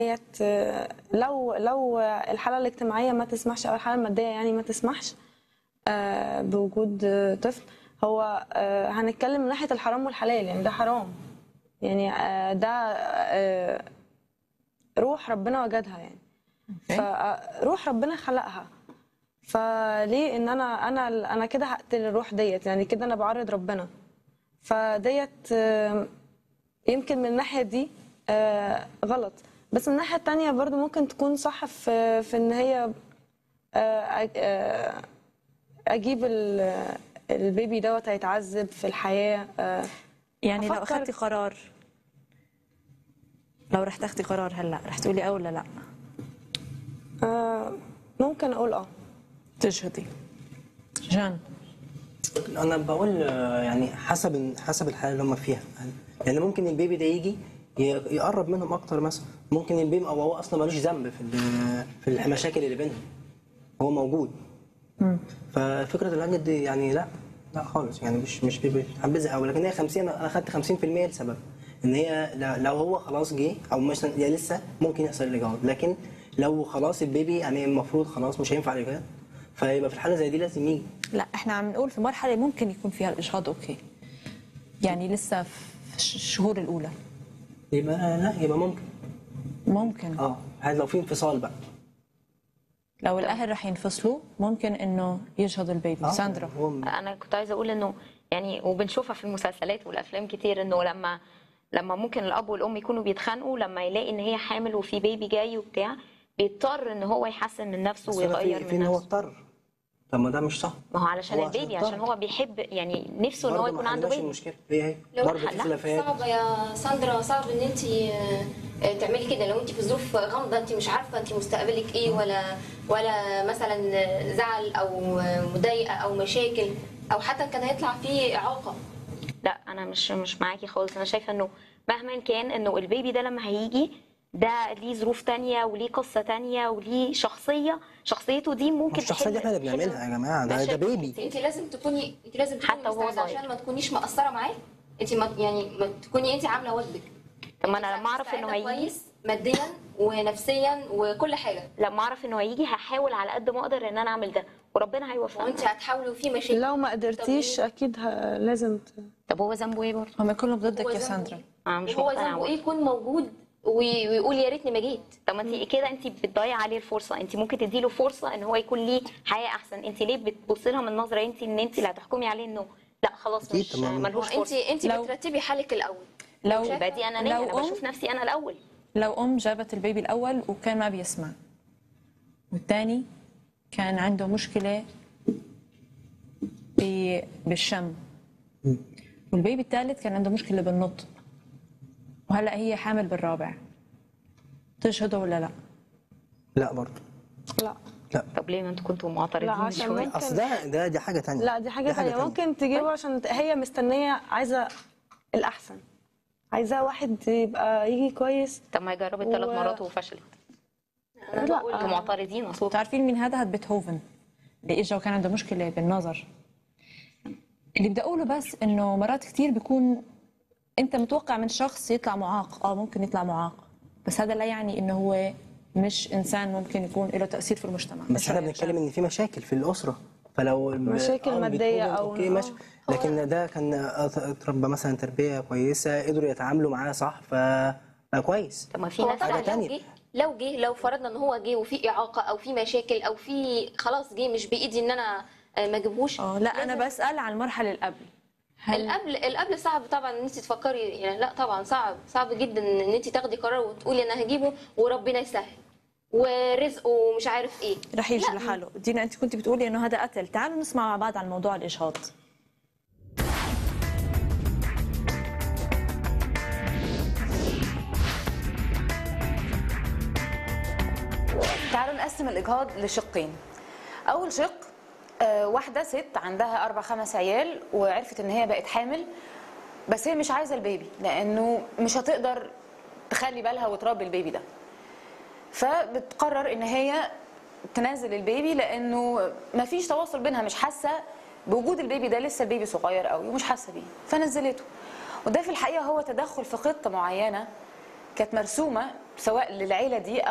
ديت آه، لو لو الحاله الاجتماعيه ما تسمحش او الحاله الماديه يعني ما تسمحش آه، بوجود آه، طفل هو آه، هنتكلم من ناحيه الحرام والحلال يعني ده حرام يعني آه، ده آه، روح ربنا وجدها يعني فروح ربنا خلقها فليه ان انا انا انا كده هقتل الروح ديت يعني كده انا بعرض ربنا فديت آه، يمكن من الناحيه دي آه، غلط بس من الناحيه التانية برضو ممكن تكون صح في في ان هي آه، أج- آه، اجيب ال- البيبي دوت هيتعذب في الحياه آه، يعني لو أفكر- اخذتي قرار لو رح تاخذي قرار هلا رح تقولي اه ولا لا آه، ممكن اقول اه تجهضي جان انا بقول آه، يعني حسب حسب الحاله اللي هم فيها يعني ممكن البيبي ده يجي ي- يقرب منهم اكتر مثلا ممكن البيبي او هو اصلا ملوش ذنب في ال- في المشاكل اللي بينهم هو موجود ففكره العقد دي يعني لا لا خالص يعني مش مش بتحبذها قوي لكن هي 50 انا اخدت 50% لسبب ان هي ل- لو هو خلاص جه او مثلا يعني لسه ممكن يحصل الاجهاض لكن لو خلاص البيبي يعني المفروض خلاص مش هينفع الاجهاض فيبقى في الحاله زي دي لازم يجي لا احنا عم نقول في مرحله ممكن يكون فيها الاجهاض اوكي يعني لسه في الشهور الاولى يبقى لا يبقى ممكن ممكن اه هذا لو في انفصال بقى لو الاهل رح ينفصلوا ممكن انه يجهض البيبي آه، ساندرا هو انا كنت عايزه اقول انه يعني وبنشوفها في المسلسلات والافلام كتير انه لما لما ممكن الاب والام يكونوا بيتخانقوا لما يلاقي ان هي حامل وفي بيبي جاي وبتاع بيضطر ان هو يحسن من نفسه بس أنا ويغير في, من في ان هو نفسه اضطر طب ما ده مش صح ما هو علشان هو عشان البيبي اضطر. عشان هو بيحب يعني نفسه ان هو برضه ما يكون عنده حلناش بيبي المشكله هي هي لو برضه في حلها خلافات صعب يا ساندرا صعب ان انت تعملي كده لو انت في ظروف غامضه انت مش عارفه انت مستقبلك ايه ولا ولا مثلا زعل او مضايقه او مشاكل او حتى كان هيطلع فيه اعاقه لا انا مش مش معاكي خالص انا شايفه انه مهما كان انه البيبي ده لما هيجي ده ليه ظروف تانية وليه قصة تانية وليه شخصية شخصيته دي ممكن الشخصيه دي تحل- احنا اللي بنعملها يا جماعه ده ده مشاكل بيبي كتير. انت لازم تكوني انت لازم تكوني حتى وهو مستعدة صغير. عشان ما تكونيش مقصره معاه انت ما يعني ما تكوني انت عامله واجبك طب ما انا لما اعرف انه مستعدة هيجي كويس ماديا ونفسيا وكل حاجه لما اعرف انه هيجي هحاول على قد ما اقدر ان انا اعمل ده وربنا هيوفقني وانت هتحاولي وفي مشاكل لو ما قدرتيش اكيد ه- لازم ت... طب هو ذنبه ايه برضه؟ هم كلهم هو ضدك يا ذنبه ساندرا إيه؟ انا مش هو مقتنعة ذنبه برضه. ايه يكون موجود وي- ويقول يا ريتني ما جيت طب ما انت كده انت بتضيع عليه الفرصه انت ممكن تدي له فرصه ان هو يكون ليه حياه احسن انت ليه بتبصي لها من نظره انت ان انت اللي هتحكمي عليه انه لا خلاص أكيد مش طبعاً. ملهوش انت فرصه انت لو- بترتبي حالك الاول لو يبقى دي انانيه لو انا أم بشوف نفسي انا الاول لو ام جابت البيبي الاول وكان ما بيسمع والثاني كان عنده مشكله ب- بالشم والبيبي الثالث كان عنده مشكله بالنطق وهلا هي حامل بالرابع تشهده ولا لا لا برضه لا لا طب ليه ما انتوا كنتوا لا معترضين عشان شويه ممكن اصل ده ده دي حاجه تانية لا دي حاجة تانية ممكن تجيبه عشان هي مستنية عايزة الأحسن عايزاه واحد يبقى يجي كويس طب ما هي جربت ثلاث و- مرات وفشلت لا انتوا معترضين اصلا بتعرفين مين هذا هاد بيتهوفن اللي اجى وكان عنده مشكله بالنظر اللي بدي اقوله بس انه مرات كثير بيكون انت متوقع من شخص يطلع معاق اه ممكن يطلع معاق بس هذا لا يعني انه هو مش انسان ممكن يكون له تاثير في المجتمع بس احنا بنتكلم ان في مشاكل في الاسره فلو الم- مشاكل آه، مادية بيتهوفن، أو- اوكي ماشي آه. لكن ده كان اتربى مثلا تربيه كويسه قدروا يتعاملوا معاه صح ف كويس طب ما في هو ناس طبعا حاجة لو تانية. جه لو جه لو فرضنا ان هو جه وفي اعاقه او في مشاكل او في خلاص جه مش بايدي ان انا آه، ما اجيبهوش اه لا انا لازم- بسال عن المرحله اللي قبل هل القبل القبل صعب طبعا ان انت تفكري يعني لا طبعا صعب صعب جدا ان انت تاخدي قرار وتقولي انا هجيبه وربنا يسهل ورزقه ومش عارف ايه رح يجي لا. لحاله دينا انت كنت بتقولي انه هذا قتل تعالوا نسمع مع بعض عن موضوع الاجهاض تعالوا نقسم الإجهاض لشقين أول شق آه، واحدة ست عندها أربع خمس عيال وعرفت إن هي بقت حامل بس هي مش عايزة البيبي لأنه مش هتقدر تخلي بالها وتربي البيبي ده فبتقرر إن هي تنازل البيبي لأنه مفيش تواصل بينها مش حاسة بوجود البيبي ده لسه البيبي صغير قوي ومش حاسة بيه فنزلته وده في الحقيقة هو تدخل في خطة معينة كانت مرسومه سواء للعيله دي